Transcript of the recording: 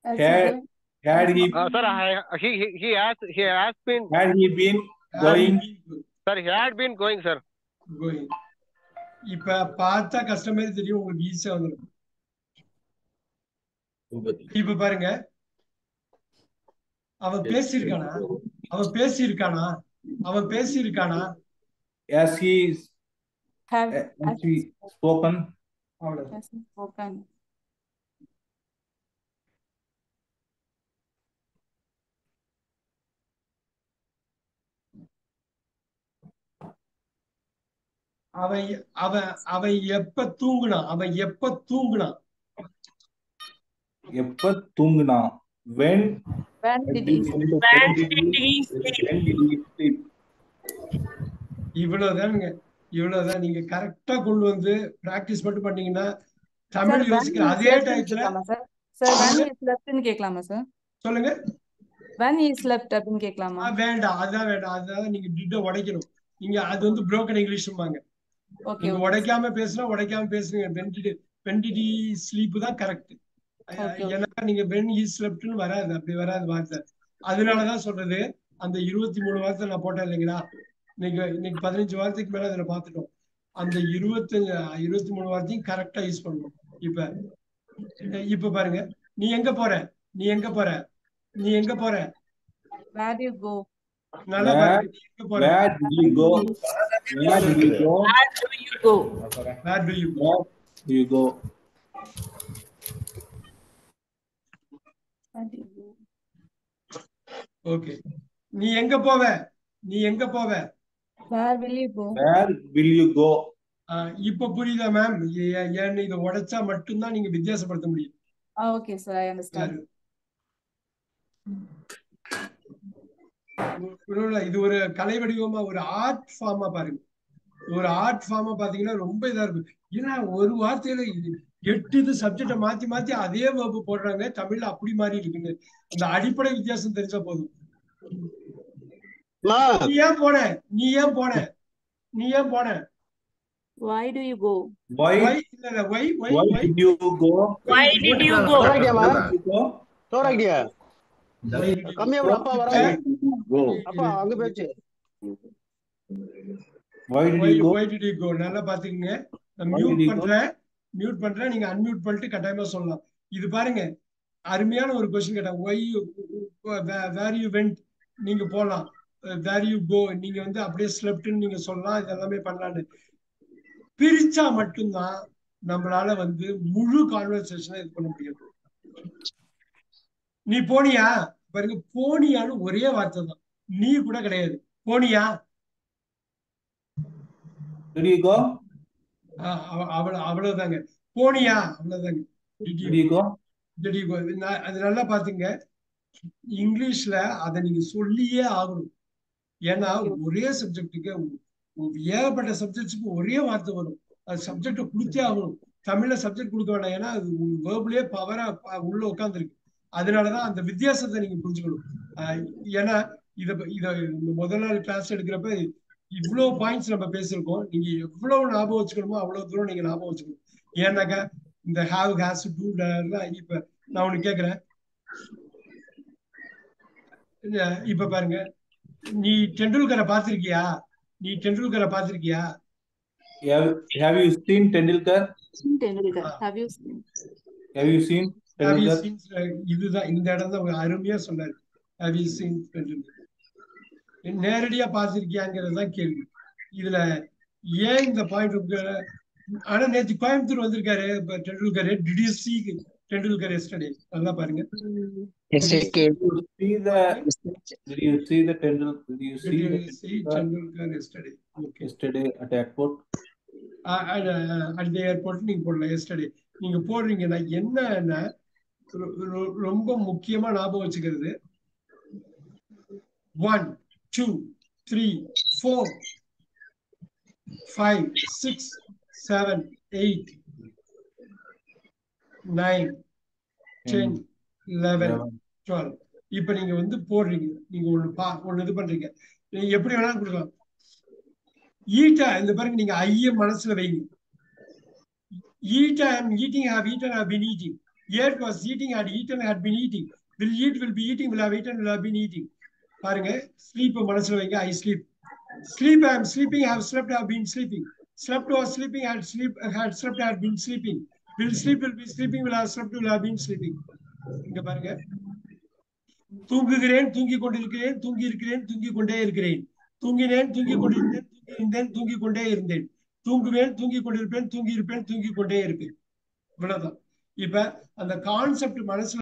As Had going- had he Uh, sir, I, he, he, he has, he has been, had he been going sir, he had been going, sir. going. இப்ப பார்த்தா கஷ்டம் மாதிரி தெரியும் உங்களுக்கு ஈஸியா வந்துடும் இப்ப பாருங்க அவன் பேசியிருக்கானா அவன் பேசியிருக்கானா அவன் பேசியிருக்கானா as he Have as he spoken அவ்வளவு has he spoken. அவன் அவன் அவன் எப்ப தூங்குனான் அவன் எப்ப தூங்குனான் எப்ப தூங்குனா when When did did he he when did he when did he sleep இவ்வளவுதானுங்க இவ்வளவுதான் நீங்க கரெக்டா கொண்டு வந்து பிராக்டிஸ் மட்டும் பண்ணீங்கன்னா Sir, தமிழ் when யோசிக்கிற he அதே slept ன்னு டயத்துல கேட்கலாமா sir sir when he slept ன்னு கேட்கலாமா சார் சொல்லுங்க when he slept அப்படின்னு கேட்கலாமா ஆ, வேண்டாம் அதான் வேண்டாம் அதான் நீங்க டிட்ட உடைக்கணும் நீங்க அது வந்து broken இங்கிலீஷ்பாங்க ஓகே நீங்க உடைக்காம பேசுனா உடைக்காம பேசுங்க வெண்டிடி வெண்டிடி ஸ்லீப் தான் கரெக்ட் Okay, okay. ஏன்னா நீங்க வென் ஈ ஸ்லெப்ட்னு வராது அப்படி வராது வார்த்தை அதனாலதான் சொல்றது அந்த இருபத்தி மூணு வார்த்தை நான் போட்டேன் இல்லைங்களா இன்னைக்கு இன்னைக்கு பதினஞ்சு வார்த்தைக்கு மேல அதுல பாத்துட்டோம் அந்த இருபத்தஞ்சு இருபத்தி மூணு வார்த்தையும் கரெக்டா யூஸ் பண்ணணும் இப்ப இப்ப பாருங்க நீ எங்க போற நீ எங்க போற நீ எங்க போற where do you go நல்லா Where- பாருங்க நீ எங்க போற where did you go where did you go go where do you where do you go where do you go ஓகே நீ எங்க போவ நீ எங்க போவ where will you go where will you go ஆஹ் இப்ப புரியுதா மேம் ஏன்னு இதை உடைச்சா மட்டும்தான் நீங்க வித்தியாசப்படுத்த முடியும் ah okay sir I understand ஒண்ணும் இல்ல, இது ஒரு கலை வடிவமா ஒரு ஆர்ட் ஃபார்மா பாருங்க ஒரு ஆர்ட் ஃபார்மா பாத்தீங்கன்னா ரொம்ப இதா இருக்கும் ஏன்னா ஒரு வார்த்தையில இது எட்டு இது சப்ஜெக்ட மாத்தி மாத்தி அதே வேர்பு போடுறாங்க தமிழ்ல அப்படி மாறி இருக்குங்க அந்த அடிப்படை வித்தியாசம் தெரிஞ்சா போதும் நீ ஏன் போன நீ ஏன் போன நீ ஏன் போன why do you go why Why? இல்ல இல்ல why why why why did you go Why did you go? why did you go தோராக்கியா Why did you கம்மியா go? அப்பா why வராங்க did you go அப்பா அங்க போச்சு why did Why you go why did you go? நல்லா பாத்துக்கங்க நான் Why mute did you go? பண்றேன் மியூட் பண்றேன் நீங்க அன்மியூட் பண்ணிட்டு கட்டாயமா சொல்லலாம் இது பாருங்க அருமையான ஒரு கொஸ்டின் கேட்டேன் ஒய் வேர் யூ வெண்ட் நீங்க போலாம் வேர் யூ கோ நீங்க வந்து அப்படியே ஸ்லெப்ட்னு நீங்க சொல்லலாம் இது எல்லாமே பண்ணலான்னு பிரிச்சா மட்டும்தான் நம்மளால வந்து முழு கான்வர்சேஷனை இது பண்ண முடியும் நீ போனியா பாருங்க போனியான்னு ஒரே வார்த்தை தான் நீ கூட கிடையாது போனியா did you go ஆஹ் அவ- அவ்வளவு அவ்வளவுதாங்க போனியா அவ்வளவுதாங்க Did you did you go Did you go? நா- அது நல்லா பாத்துங்க இங்கிலீஷ்ல அதை நீங்க சொல்லியே ஆகணும் ஏன்னா ஒரே சப்ஜெக்ட்டுக்கு ஏகப்பட்ட சப்ஜெக்ட்ஸுக்கு ஒரே வார்த்தை வரும் அது சப்ஜெக்ட கொடுத்தே ஆகணும் தமிழ்ல சப்ஜெக்ட் கொடுக்க வேண்டாம் ஏன்னா அது வேர்புலயே பவரா உள்ள உட்காந்துருக்கு அதனாலதான் அந்த வித்தியாசத்தை நீங்க புரிஞ்சுக்கணும் ஆஹ் ஏன்னா இத இத இந்த முதல் நாள் கிளாஸ் எடுக்கிறப்ப இவ்வளவு பாயிண்ட்ஸ் நம்ம பேசியிருக்கோம் நீங்க எவ்வளவு ஞாபகம் வச்சுக்கணுமோ அவ்வளவு தூரம் நீங்க ஞாபகம் வச்சுக்கணும் ஏன்னாக்கா இந்த ஹாவ் ஹேஸ் டூ இப்ப நான் ஒண்ணு கேக்குறேன் இந்த இப்ப பாருங்க நீ டெண்டுல்கரை பாத்திருக்கியா நீ டெண்டுல்கரை பாத்திருக்கியா have, have you seen Tendulkar seen Tendulkar have you seen have you seen Have you Tendulkar seen- இதுதான் இந்த இடம் தான் அருமையா சொன்னாரு Have you seen டெண்டுல்கர் நேரடியா பாத்திருக்கியாங்கிறது தான் கேள்வி இதுல ஏன் இந்த பாயிண்ட் இருக்கு ஆனா நேத்து கோயம்புத்தூர் வந்திருக்காரு இப்ப Tendulkar did you see Tendulkar yesterday நல்லா பாருங்க did you see the did you see the Tendul did you Did see you the see Tendulkar yesterday okay yesterday at airport at airport நீங்க போடலாம் எஸ்டர்டே நீங்க போடுறீங்கன்னா என்னன்னா ரொ- ரொ- ரொம்ப முக்கியமா ஞாபகம் வச்சுக்கிறது one two three four five six seven eight nine ten eleven twelve இப்ப நீங்க வந்து போடுறீங்க நீங்க ஒண்ணு பா ஒண்ணு இது பண்றீங்க நீங்க எப்படி வேணாலும் கொடுக்கலாம் ஈட்டா இந்த பாருங்க நீங்க ஐய மனசுல வைங்க eat I am eating have eaten have been eating ate was eating had eaten had been eating will eat will be eating will have eaten will have been eating பாருங்க ஸ்லீப் மனசுல வைங்க I sleep sleep I am sleeping have slept have been sleeping slept was sleeping had sleep had slept had been sleeping will sleep will be sleeping will have slept will have been sleeping இங்க பாருங்க தூங்குகிறேன் தூங்கிக் கொண்டிருக்கிறேன் தூங்கி இருக்கிறேன் தூங்கிக் கொண்டே இருக்கிறேன் தூங்கினேன் தூங்கிக் கொண்டிருந்தேன் தூங்கி இருந்தேன் தூங்கிக் கொண்டே இருந்தேன் தூங்குவேன் தூங்கிக் கொண்டிருப்பேன் தூங்கி இருப்பேன் தூங்கிக் கொண்டே இருப்பேன் இவ்வளவுதான் இப்ப அந்த கான்செப்ட் மனசுல